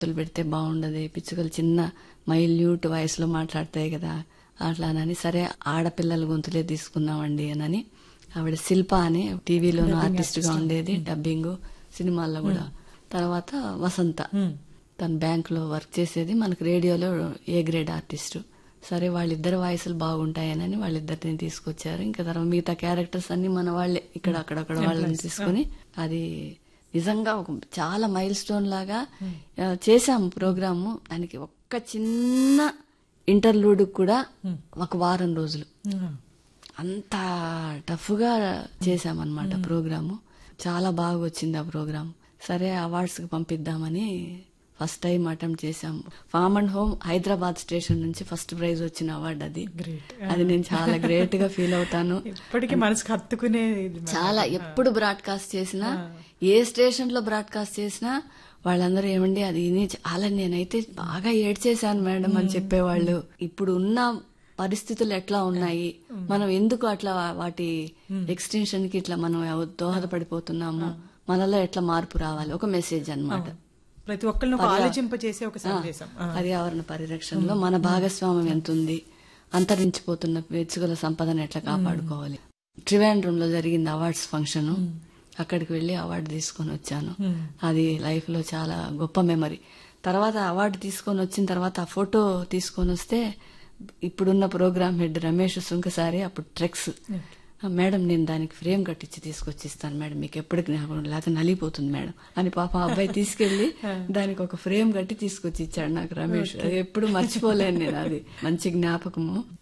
పిచ్చుకలు పెడితే బాగుండదు పిచ్చుకలు చిన్న మైల్యూట్ వయసులో మాట్లాడతాయి కదా అట్లానని సరే ఆడపిల్లల గొంతులే తీసుకుందామండి అని ఆవిడ శిల్ప అని టీవీలోనూ ఆర్టిస్ట్ గా ఉండేది డబ్బింగ్ సినిమాల్లో కూడా తర్వాత వసంత తను బ్యాంక్ లో వర్క్ చేసేది మనకు రేడియోలో ఏ గ్రేడ్ ఆర్టిస్ట్ సరే వాళ్ళిద్దరు వాయిస్లు బాగుంటాయనని వాళ్ళిద్దరిని తీసుకొచ్చారు ఇంకా తర్వాత మిగతా క్యారెక్టర్స్ అన్ని మన వాళ్ళే ఇక్కడ అక్కడక్కడ వాళ్ళని తీసుకుని అది నిజంగా ఒక చాలా మైల్ స్టోన్ లాగా ఆ, చేశాము ప్రోగ్రాము దానికి ఒక్క చిన్న ఇంటర్లూడ్ కూడా ఒక వారం రోజులు అంత టఫ్ గా చేశామన్నమాట ప్రోగ్రాము చాలా బాగా వచ్చింది ఆ ప్రోగ్రామ్ సరే అవార్డ్స్ కి పంపిద్దామని ఫస్ట్ టైం అటెంప్ట్ చేశాం farm and home Hyderabad station నుంచి ఫస్ట్ ప్రైజ్ వచ్చిన అవార్డు అది Great. అది నేను చాలా గ్రేట్ గా ఫీల్ అవుతాను ఇప్పటికీ మనసుకు హత్తుకునే ఇది మరి. చాలా ఎప్పుడు బ్రాడ్కాస్ట్ చేసినా ఏ స్టేషన్ లో బ్రాడ్కాస్ట్ చేసినా వాళ్ళందరూ ఏమండి అది విని చాలా నేనైతే బాగా ఏడ్చేశాను మేడం అని చెప్పేవాళ్ళు ఇప్పుడు ఉన్న పరిస్థితులు ఎట్లా ఉన్నాయి మనం ఎందుకు అట్లా వాటి ఎక్స్టెన్షన్ కి ఇట్లా మనం దోహదపడిపోతున్నాము మనలో ఎట్లా మార్పు రావాలి ఒక మెసేజ్ అన్నమాట ప్రతి ఒక్కరిని ఒక ఆలోచింప చేసే ఒక సందేశం ఆ. పర్యావరణ పరిరక్షణలో మన భాగస్వామ్యం ఎంత ఉంది అంతరించిపోతున్న వెచ్చుగల సంపదను ఎట్లా కాపాడుకోవాలి ట్రివాండ్రంలో జరిగింది అవార్డ్స్ ఫంక్షన్ అక్కడికి వెళ్లి అవార్డు తీసుకొని వచ్చాను అది లైఫ్ లో చాలా గొప్ప మెమరీ తర్వాత అవార్డు తీసుకొని వచ్చిన తర్వాత ఆ ఫోటో తీసుకొని వస్తే ఇప్పుడున్న ప్రోగ్రామ్ హెడ్ రమేష్ సుంకసారి అప్పుడు ట్రెక్స్ మేడం నేను దానికి ఫ్రేమ్ కట్టించి తీసుకొచ్చి ఇస్తాను మేడం మీకు ఎప్పటికి జ్ఞాపకం లేకపోతే నలిగిపోతుంది మేడం అని పాప ఆ అబ్బాయి తీసుకెళ్లి దానికి ఒక ఫ్రేమ్ కట్టి తీసుకొచ్చి ఇచ్చాడు నాకు రమేష్ అది ఎప్పుడు మర్చిపోలేను నేను అది మంచి జ్ఞాపకము